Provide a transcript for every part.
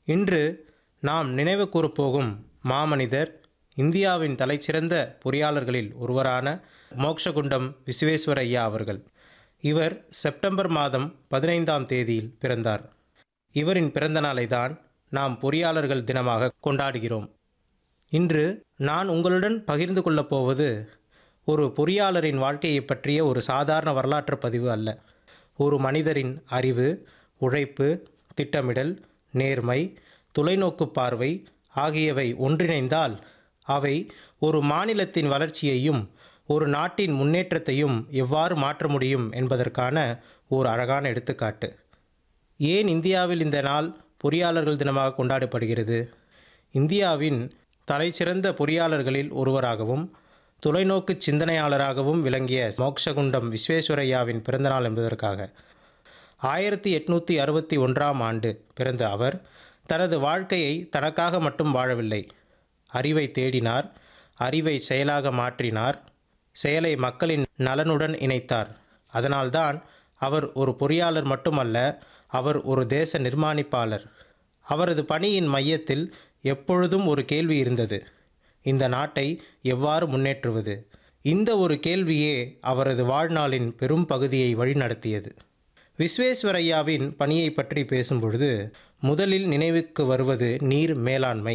இன்று நாம் நினைவு கூறப்போகும் மாமனிதர் இந்தியாவின் தலைச்சிறந்த பொறியாளர்களில் ஒருவரான மோக்ஷகுண்டம் விஸ்வேஸ்வரய்யா அவர்கள் இவர் செப்டம்பர் மாதம் பதினைந்தாம் தேதியில் பிறந்தார் இவரின் பிறந்த நாளை தான் நாம் பொறியாளர்கள் தினமாக கொண்டாடுகிறோம் இன்று நான் உங்களுடன் பகிர்ந்து கொள்ளப் போவது ஒரு பொறியாளரின் வாழ்க்கையை பற்றிய ஒரு சாதாரண வரலாற்று பதிவு அல்ல ஒரு மனிதரின் அறிவு உழைப்பு திட்டமிடல் நேர்மை தொலைநோக்கு பார்வை ஆகியவை ஒன்றிணைந்தால் அவை ஒரு மாநிலத்தின் வளர்ச்சியையும் ஒரு நாட்டின் முன்னேற்றத்தையும் எவ்வாறு மாற்ற முடியும் என்பதற்கான ஒரு அழகான எடுத்துக்காட்டு ஏன் இந்தியாவில் இந்த நாள் பொறியாளர்கள் தினமாக கொண்டாடப்படுகிறது இந்தியாவின் தலைசிறந்த பொறியாளர்களில் ஒருவராகவும் தொலைநோக்கு சிந்தனையாளராகவும் விளங்கிய மோக்ஷகுண்டம் விஸ்வேஸ்வரய்யாவின் பிறந்தநாள் என்பதற்காக ஆயிரத்தி எட்நூற்றி அறுபத்தி ஒன்றாம் ஆண்டு பிறந்த அவர் தனது வாழ்க்கையை தனக்காக மட்டும் வாழவில்லை அறிவை தேடினார் அறிவை செயலாக மாற்றினார் செயலை மக்களின் நலனுடன் இணைத்தார் அதனால்தான் அவர் ஒரு பொறியாளர் மட்டுமல்ல அவர் ஒரு தேச நிர்மாணிப்பாளர் அவரது பணியின் மையத்தில் எப்பொழுதும் ஒரு கேள்வி இருந்தது இந்த நாட்டை எவ்வாறு முன்னேற்றுவது இந்த ஒரு கேள்வியே அவரது வாழ்நாளின் பெரும் பகுதியை வழிநடத்தியது விஸ்வேஸ்வரய்யாவின் பணியை பற்றி பேசும்பொழுது முதலில் நினைவுக்கு வருவது நீர் மேலாண்மை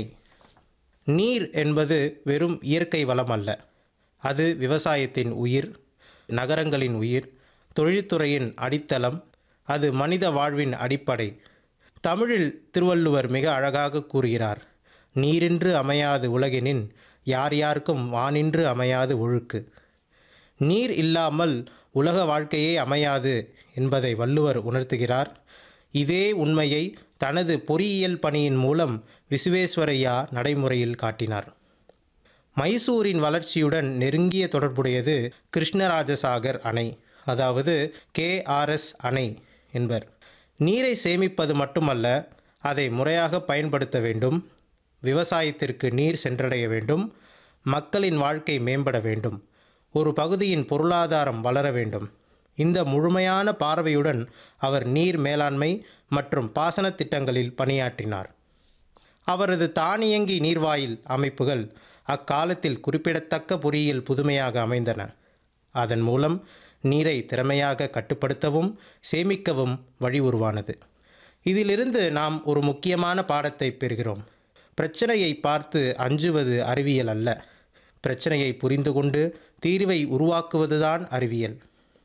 நீர் என்பது வெறும் இயற்கை வளம் அல்ல அது விவசாயத்தின் உயிர் நகரங்களின் உயிர் தொழில்துறையின் அடித்தளம் அது மனித வாழ்வின் அடிப்படை தமிழில் திருவள்ளுவர் மிக அழகாக கூறுகிறார் நீரின்று அமையாது உலகினின் யார் யாருக்கும் வானின்று அமையாது ஒழுக்கு நீர் இல்லாமல் உலக வாழ்க்கையே அமையாது என்பதை வள்ளுவர் உணர்த்துகிறார் இதே உண்மையை தனது பொறியியல் பணியின் மூலம் விசுவேஸ்வரையா நடைமுறையில் காட்டினார் மைசூரின் வளர்ச்சியுடன் நெருங்கிய தொடர்புடையது கிருஷ்ணராஜசாகர் அணை அதாவது கேஆர்எஸ் அணை என்பர் நீரை சேமிப்பது மட்டுமல்ல அதை முறையாக பயன்படுத்த வேண்டும் விவசாயத்திற்கு நீர் சென்றடைய வேண்டும் மக்களின் வாழ்க்கை மேம்பட வேண்டும் ஒரு பகுதியின் பொருளாதாரம் வளர வேண்டும் இந்த முழுமையான பார்வையுடன் அவர் நீர் மேலாண்மை மற்றும் பாசன திட்டங்களில் பணியாற்றினார் அவரது தானியங்கி நீர்வாயில் அமைப்புகள் அக்காலத்தில் குறிப்பிடத்தக்க பொறியியல் புதுமையாக அமைந்தன அதன் மூலம் நீரை திறமையாக கட்டுப்படுத்தவும் சேமிக்கவும் வழி உருவானது இதிலிருந்து நாம் ஒரு முக்கியமான பாடத்தை பெறுகிறோம் பிரச்சனையை பார்த்து அஞ்சுவது அறிவியல் அல்ல பிரச்சனையை புரிந்து கொண்டு தீர்வை உருவாக்குவதுதான் அறிவியல்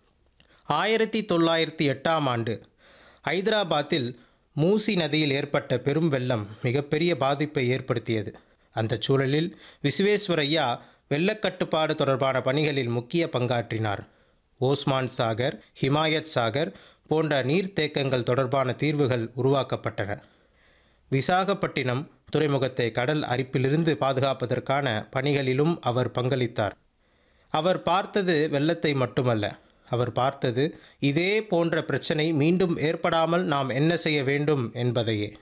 ஆயிரத்தி தொள்ளாயிரத்தி எட்டாம் ஆண்டு ஐதராபாத்தில் மூசி நதியில் ஏற்பட்ட பெரும் வெள்ளம் மிகப்பெரிய பாதிப்பை ஏற்படுத்தியது அந்த சூழலில் விஸ்வேஸ்வரையா வெள்ளக்கட்டுப்பாடு தொடர்பான பணிகளில் முக்கிய பங்காற்றினார் ஓஸ்மான் சாகர் ஹிமாயத் சாகர் போன்ற நீர்த்தேக்கங்கள் தொடர்பான தீர்வுகள் உருவாக்கப்பட்டன விசாகப்பட்டினம் துறைமுகத்தை கடல் அரிப்பிலிருந்து பாதுகாப்பதற்கான பணிகளிலும் அவர் பங்களித்தார் அவர் பார்த்தது வெள்ளத்தை மட்டுமல்ல அவர் பார்த்தது இதே போன்ற பிரச்சனை மீண்டும் ஏற்படாமல் நாம் என்ன செய்ய வேண்டும் என்பதையே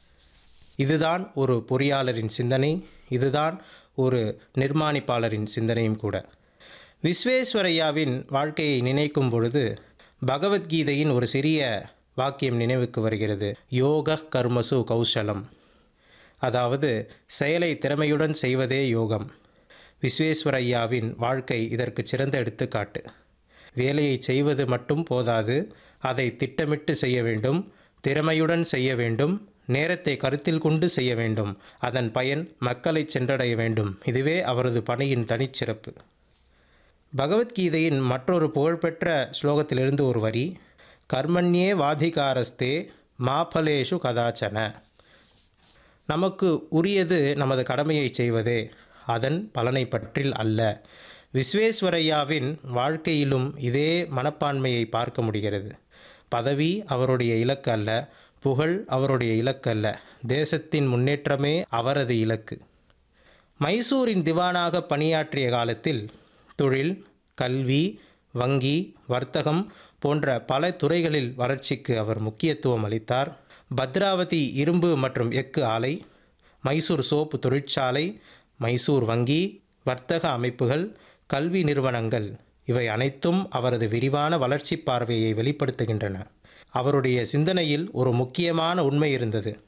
இதுதான் ஒரு பொறியாளரின் சிந்தனை இதுதான் ஒரு நிர்மாணிப்பாளரின் சிந்தனையும் கூட விஸ்வேஸ்வரையாவின் வாழ்க்கையை நினைக்கும் பொழுது பகவத்கீதையின் ஒரு சிறிய வாக்கியம் நினைவுக்கு வருகிறது யோக கர்மசு கௌசலம் அதாவது செயலை திறமையுடன் செய்வதே யோகம் விஸ்வேஸ்வரையாவின் வாழ்க்கை இதற்கு சிறந்த எடுத்துக்காட்டு வேலையை செய்வது மட்டும் போதாது அதை திட்டமிட்டு செய்ய வேண்டும் திறமையுடன் செய்ய வேண்டும் நேரத்தை கருத்தில் கொண்டு செய்ய வேண்டும் அதன் பயன் மக்களை சென்றடைய வேண்டும் இதுவே அவரது பணியின் தனிச்சிறப்பு பகவத்கீதையின் மற்றொரு புகழ்பெற்ற ஸ்லோகத்திலிருந்து ஒரு வரி கர்மண்யே வாதிகாரஸ்தே மாபலேஷு கதாச்சன நமக்கு உரியது நமது கடமையை செய்வதே அதன் பலனை பற்றில் அல்ல விஸ்வேஸ்வரையாவின் வாழ்க்கையிலும் இதே மனப்பான்மையை பார்க்க முடிகிறது பதவி அவருடைய இலக்கு அல்ல புகழ் அவருடைய இலக்கு அல்ல தேசத்தின் முன்னேற்றமே அவரது இலக்கு மைசூரின் திவானாக பணியாற்றிய காலத்தில் தொழில் கல்வி வங்கி வர்த்தகம் போன்ற பல துறைகளில் வளர்ச்சிக்கு அவர் முக்கியத்துவம் அளித்தார் பத்ராவதி இரும்பு மற்றும் எஃகு ஆலை மைசூர் சோப்பு தொழிற்சாலை மைசூர் வங்கி வர்த்தக அமைப்புகள் கல்வி நிறுவனங்கள் இவை அனைத்தும் அவரது விரிவான வளர்ச்சி பார்வையை வெளிப்படுத்துகின்றன அவருடைய சிந்தனையில் ஒரு முக்கியமான உண்மை இருந்தது